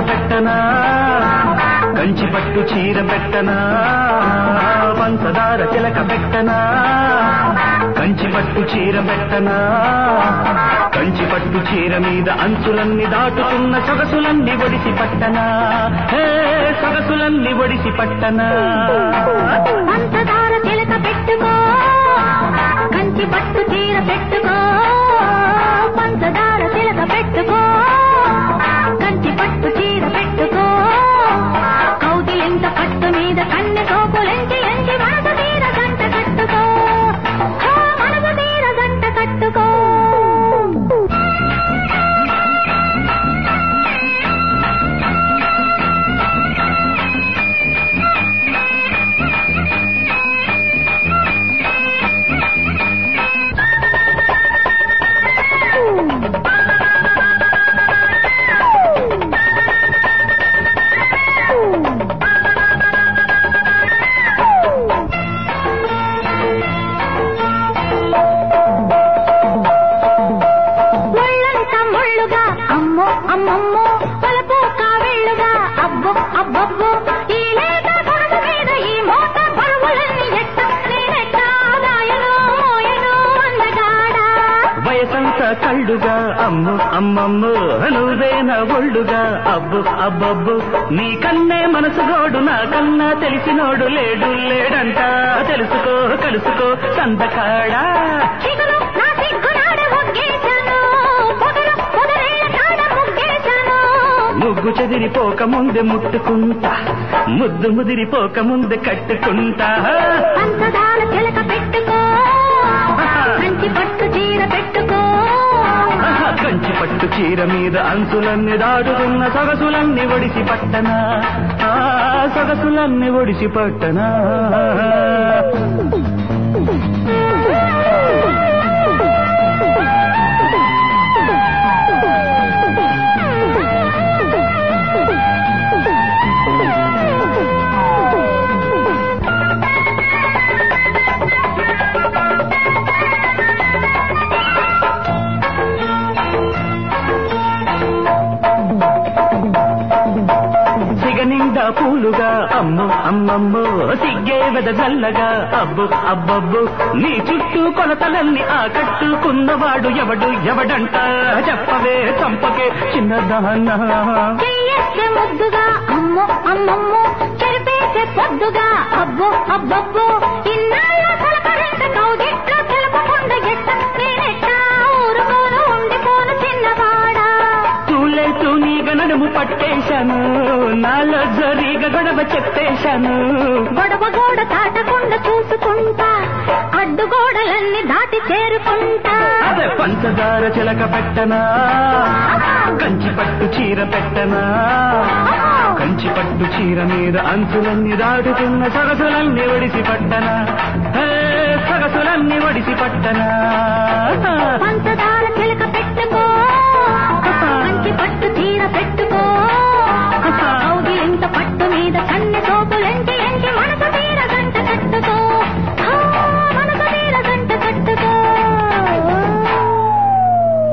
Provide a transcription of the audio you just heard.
పెట్టనా కంచి పట్టు చీర పెట్టనా పంచదార చిలక పెట్టనా కంచి పట్టు చీర పెట్టనా కంచి పట్టు చీర మీద అంచులన్నీ దాటుతున్న సొగసులన్నీ ఒడిసి పట్టనా హే సొగసులన్నీ ఒడిసి పట్టనా పంచదార చిలక పెట్టుకో కంచి పట్టు చీర పెట్టుకో పంచదార చిలక పెట్టుకో కంచి పట్టు చీర పెట్టుకో కౌగిలింత పట్టు మీద కన్నె సోకులెంచి ఎంచి మనసు తీర గంట కట్టుకో హో, మనసు తీర గంట కట్టుకో ఒళ్ళంతా ముళ్ళుగా అమ్మో అమ్మమ్మో పలుపు కావిళ్ళుగా అబ్బో అబ్బబ్బో ఈ లేత కొడుకు మీద ఈ మోత బరువులన్నీ ఎట్ట నేనెట్ట దాయను మోయను అందగాడా వయసంతా కళ్ళుగా అమ్ము అమ్మమ్ము నువ్వేన ఒళ్ళుగా అబ్బు అబ్బబ్బు నీ కన్నే మనసు గోడు నా కన్నా తెలిసినోడు లేడు లేడంట తెలుసుకో కలుసుకో సందకాడా చిగురు నా సిగ్గునాడ మొగ్గేశాను పొగరు పొగరేళ్ళ కాడ మొగ్గేశాను ముగ్గు చెదిరిపోక ముందే ముట్టుకుంటా ముద్దు ముదిరిపోక ముందే కట్టుకుంటా పంచదార చిలక పెట్టుకో కంచి పట్టు చీర పెట్టుకో ఆహా, కంచి పట్టు చీర మీద అంచులన్నీ దాటుతున్న సొగసులన్నీ ఒడిసి పట్టనా ఆ సొగసులన్నీ ఒడిసి పట్టనా సిగనిండా పూలుగా అమ్ము అమ్మమ్ము సిగ్గే వెదజల్లగా అబ్బు అబ్బబ్బు నీ చుట్టూ కొలతలన్నీ ఆకట్టుకున్నవాడు ఎవడు ఎవడంట చెప్పవే చంపకే చిన్నదాన్న చెయ్యేసే ముద్దుగా అమ్మో అమ్మమ్మో చెరిపేసే పొద్దుగా అబ్బో అబ్బబ్బో ఇన్నాళ్ళ సలపరింత కౌగిట్లో తెలపకుండా ఎట్ట నేనెట్ట ఊరుకోను ఉండిపోను చిన్నవాడా తూలేతూ నీగ నడుము పట్టేశాను నాలో జరీగ గొడవ చెప్పేశాను గొడవ గోడ దాటకుండా చూసుకుంటా అడ్డుగోడలన్నీ దాటి చేరుకుంటా అదే పంచదార చిలక పెట్టనా కంచి పట్టు చీర పెట్టనా కంచి పట్టు చీర మీద అంచులన్నీ దాటుతున్న సొగసులన్నీ ఒడిసి పట్టనా